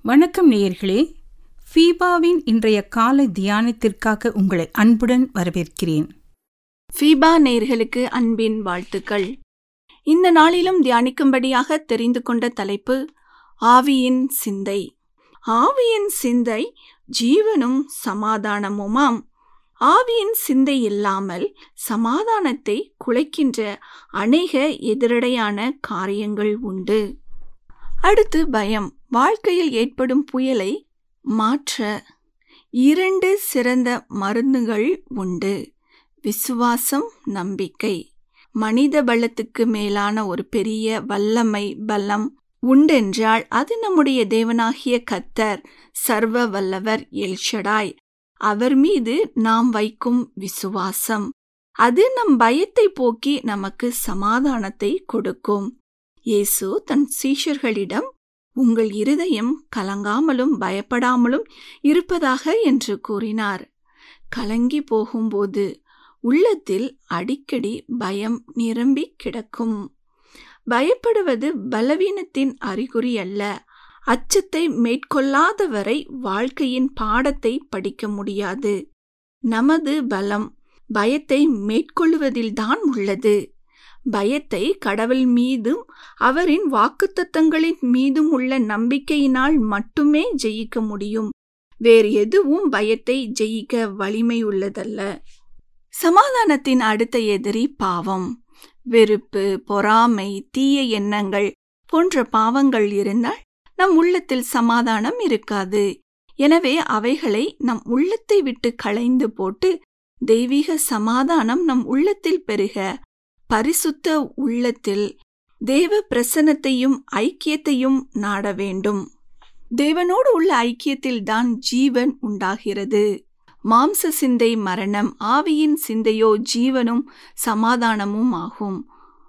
வணக்கம் நேயர்களே ஃபீபாவின் இன்றைய காலை தியானத்திற்காக உங்களை அன்புடன் வரவேற்கிறேன் ஃபீபா நேர்களுக்கு அன்பின் வாழ்த்துக்கள் இந்த நாளிலும் தியானிக்கும்படியாக தெரிந்து கொண்ட தலைப்பு ஆவியின் சிந்தை ஆவியின் சிந்தை ஜீவனும் சமாதானமுமாம் ஆவியின் சிந்தை இல்லாமல் சமாதானத்தை குலைக்கின்ற அநேக எதிரடையான காரியங்கள் உண்டு அடுத்து பயம் வாழ்க்கையில் ஏற்படும் புயலை மாற்ற இரண்டு சிறந்த மருந்துகள் உண்டு விசுவாசம் நம்பிக்கை மனித பலத்துக்கு மேலான ஒரு பெரிய வல்லமை பலம் உண்டென்றால் அது நம்முடைய தேவனாகிய கத்தர் சர்வ வல்லவர் எல்ஷடாய் அவர் மீது நாம் வைக்கும் விசுவாசம் அது நம் பயத்தை போக்கி நமக்கு சமாதானத்தை கொடுக்கும் இயேசு தன் சீஷர்களிடம் உங்கள் இருதயம் கலங்காமலும் பயப்படாமலும் இருப்பதாக என்று கூறினார் கலங்கி போகும்போது உள்ளத்தில் அடிக்கடி பயம் நிரம்பி கிடக்கும் பயப்படுவது பலவீனத்தின் அறிகுறி அல்ல அச்சத்தை மேற்கொள்ளாதவரை வாழ்க்கையின் பாடத்தை படிக்க முடியாது நமது பலம் பயத்தை மேற்கொள்வதில்தான் உள்ளது பயத்தை கடவுள் மீதும் அவரின் வாக்குத்தத்தங்களின் மீதும் உள்ள நம்பிக்கையினால் மட்டுமே ஜெயிக்க முடியும் வேறு எதுவும் பயத்தை ஜெயிக்க வலிமை உள்ளதல்ல சமாதானத்தின் அடுத்த எதிரி பாவம் வெறுப்பு பொறாமை தீய எண்ணங்கள் போன்ற பாவங்கள் இருந்தால் நம் உள்ளத்தில் சமாதானம் இருக்காது எனவே அவைகளை நம் உள்ளத்தை விட்டு களைந்து போட்டு தெய்வீக சமாதானம் நம் உள்ளத்தில் பெருக பரிசுத்த உள்ளத்தில் தேவ பிரசன்னத்தையும் ஐக்கியத்தையும் நாட வேண்டும் தேவனோடு உள்ள ஐக்கியத்தில்தான் ஜீவன் உண்டாகிறது மாம்ச சிந்தை மரணம் ஆவியின் சிந்தையோ ஜீவனும் சமாதானமும் ஆகும்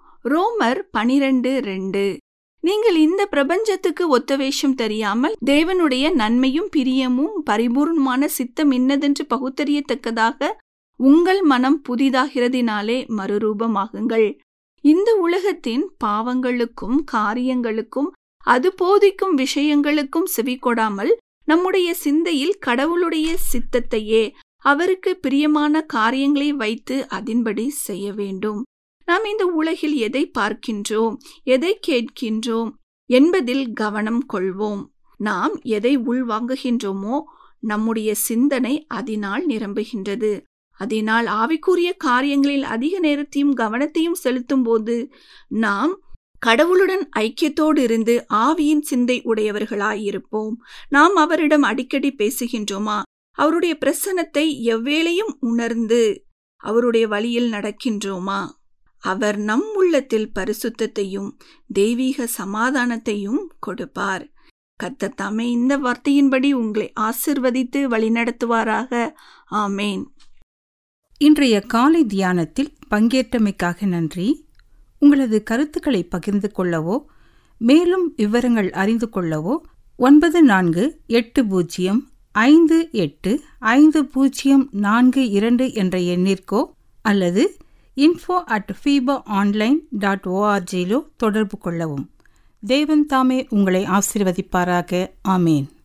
ரோமர் பனிரெண்டு ரெண்டு நீங்கள் இந்த பிரபஞ்சத்துக்கு ஒத்த வேஷம் தெரியாமல் தேவனுடைய நன்மையும் பிரியமும் பரிபூர்ணமான சித்தம் இன்னதென்று பகுத்தறியத்தக்கதாக உங்கள் மனம் புதிதாகிறதினாலே மறுரூபமாகுங்கள் இந்த உலகத்தின் பாவங்களுக்கும் காரியங்களுக்கும் அது போதிக்கும் விஷயங்களுக்கும் செவி கொடாமல் நம்முடைய சிந்தையில் கடவுளுடைய சித்தத்தையே அவருக்கு பிரியமான காரியங்களை வைத்து அதன்படி செய்ய வேண்டும் நாம் இந்த உலகில் எதை பார்க்கின்றோம் எதை கேட்கின்றோம் என்பதில் கவனம் கொள்வோம் நாம் எதை உள்வாங்குகின்றோமோ நம்முடைய சிந்தனை அதனால் நிரம்புகின்றது அதனால் ஆவிக்குரிய காரியங்களில் அதிக நேரத்தையும் கவனத்தையும் செலுத்தும் போது நாம் கடவுளுடன் ஐக்கியத்தோடு இருந்து ஆவியின் சிந்தை உடையவர்களாயிருப்போம் நாம் அவரிடம் அடிக்கடி பேசுகின்றோமா அவருடைய பிரசனத்தை எவ்வேளையும் உணர்ந்து அவருடைய வழியில் நடக்கின்றோமா அவர் நம் உள்ளத்தில் பரிசுத்தத்தையும் தெய்வீக சமாதானத்தையும் கொடுப்பார் கர்த்தர் தாமே இந்த வார்த்தையின்படி உங்களை ஆசிர்வதித்து வழிநடத்துவாராக ஆமேன் இன்றைய காலை தியானத்தில் பங்கேற்றமைக்காக நன்றி உங்களது கருத்துக்களை பகிர்ந்து கொள்ளவோ மேலும் விவரங்கள் அறிந்து கொள்ளவோ ஒன்பது நான்கு எட்டு பூஜ்ஜியம் ஐந்து எட்டு ஐந்து பூஜ்ஜியம் நான்கு இரண்டு என்ற எண்ணிற்கோ அல்லது info at FIFA online dot ஓஆர்ஜியிலோ தொடர்பு கொள்ளவும் தேவன் தாமே உங்களை ஆசிர்வதிப்பாராக ஆமேன்